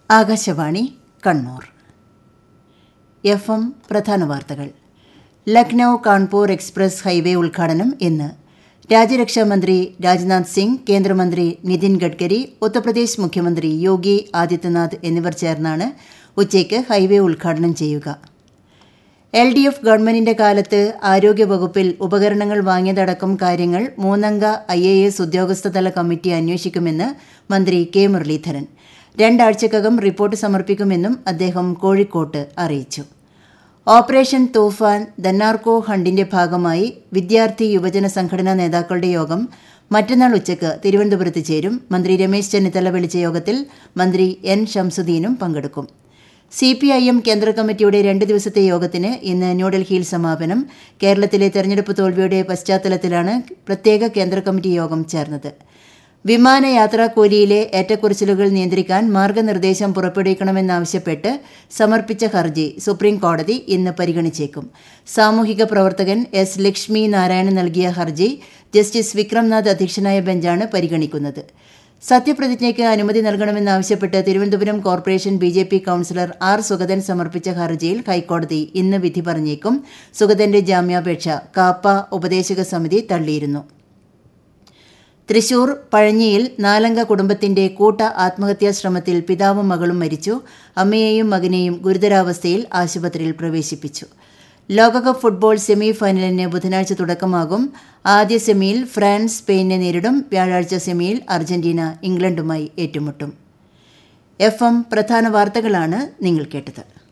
Akashvani Kannur F M പ്രധാന വാർത്തകൾ Lucknow Kanpur express highway ഉദ്ഘാടനം ഇന്ന് രാജ്യരക്ഷാമന്ത്രി രാജ്നാഥ് സിംഗ് കേന്ദ്രമന്ത്രി നിതിൻ ഗഡ്കരി ഉത്തർപ്രദേശ് മുഖ്യമന്ത്രി യോഗി ആദിത്യനാഥ് എന്നിവർ ചേർന്നാണ് ഉച്ചയ്ക്ക് ഹൈവേ ഉദ്ഘാടനം ചെയ്യുക എൽ ഡി എഫ് ഗവൺമെന്റിന്റെ കാലത്ത് ആരോഗ്യവകുപ്പിൽ ഉപകരണങ്ങൾ വാങ്ങിയതടക്കം കാര്യങ്ങൾ മൂന്നംഗ ഐ എ എസ് ഉദ്യോഗസ്ഥതല കമ്മിറ്റി അന്വേഷിക്കുമെന്ന് മന്ത്രി കെ മുരളീധരൻ രണ്ടാഴ്ചക്കകം റിപ്പോർട്ട് സമർപ്പിക്കുമെന്നും അദ്ദേഹം കോഴിക്കോട്ട് അറിയിച്ചു ഓപ്പറേഷൻ തൂഫാൻ ദന്നാർക്കോ ഹണ്ടിന്റെ ഭാഗമായി വിദ്യാർത്ഥി യുവജന സംഘടനാ നേതാക്കളുടെ യോഗം മറ്റന്നാൾ ഉച്ചയ്ക്ക് തിരുവനന്തപുരത്ത് ചേരും മന്ത്രി രമേശ് ചെന്നിത്തല വിളിച്ച യോഗത്തിൽ മന്ത്രി എൻ ഷംസുദ്ദീനും പങ്കെടുക്കും സി പി ഐ എം കേന്ദ്ര കമ്മിറ്റിയുടെ രണ്ട് ദിവസത്തെ യോഗത്തിന് ഇന്ന് ന്യൂഡൽഹിയിൽ സമാപനം കേരളത്തിലെ തെരഞ്ഞെടുപ്പ് തോൽവിയുടെ പശ്ചാത്തലത്തിലാണ് പ്രത്യേക കേന്ദ്ര കമ്മിറ്റി യോഗം ചേർന്നത് വിമാനയാത്രാ കൂലിയിലെ ഏറ്റക്കുറച്ചിലുകൾ നിയന്ത്രിക്കാൻ മാർഗനിർദ്ദേശം പുറപ്പെടുവിക്കണമെന്നാവശ്യപ്പെട്ട് സമർപ്പിച്ച ഹർജി സുപ്രീം കോടതി ഇന്ന് പരിഗണിച്ചേക്കും സാമൂഹിക പ്രവർത്തകൻ എസ് ലക്ഷ്മി നാരായണൻ നൽകിയ ഹർജി ജസ്റ്റിസ് വിക്രംനാഥ് അധ്യക്ഷനായ ബെഞ്ചാണ് പരിഗണിക്കുന്നത് സത്യപ്രതിജ്ഞയ്ക്ക് അനുമതി നൽകണമെന്നാവശ്യപ്പെട്ട് Thiruvananthapuram corporation B J P councillor R Sugathan സമർപ്പിച്ച ഹർജിയിൽ ഹൈക്കോടതി ഇന്ന് വിധി പറഞ്ഞേക്കും സുഗതന്റെ ജാമ്യാപേക്ഷ കാപ്പ ഉപദേശക സമിതി തള്ളിയിരുന്നു തൃശൂർ പഴഞ്ഞിയിൽ നാലംഗ കുടുംബത്തിന്റെ കൂട്ട ആത്മഹത്യാ ശ്രമത്തിൽ പിതാവും മകളും മരിച്ചു അമ്മയെയും മകനെയും ഗുരുതരാവസ്ഥയിൽ ആശുപത്രിയിൽ പ്രവേശിപ്പിച്ചു ലോകകപ്പ് ഫുട്ബോൾ സെമി ഫൈനലിന് ബുധനാഴ്ച തുടക്കമാകും ആദ്യ സെമിയിൽ ഫ്രാൻസ് സ്പെയിനെ നേരിടും വ്യാഴാഴ്ച സെമിയിൽ അർജന്റീന ഇംഗ്ലണ്ടുമായി ഏറ്റുമുട്ടും എഫ് എം പ്രധാന വാർത്തകളാണ് നിങ്ങൾ കേട്ടത്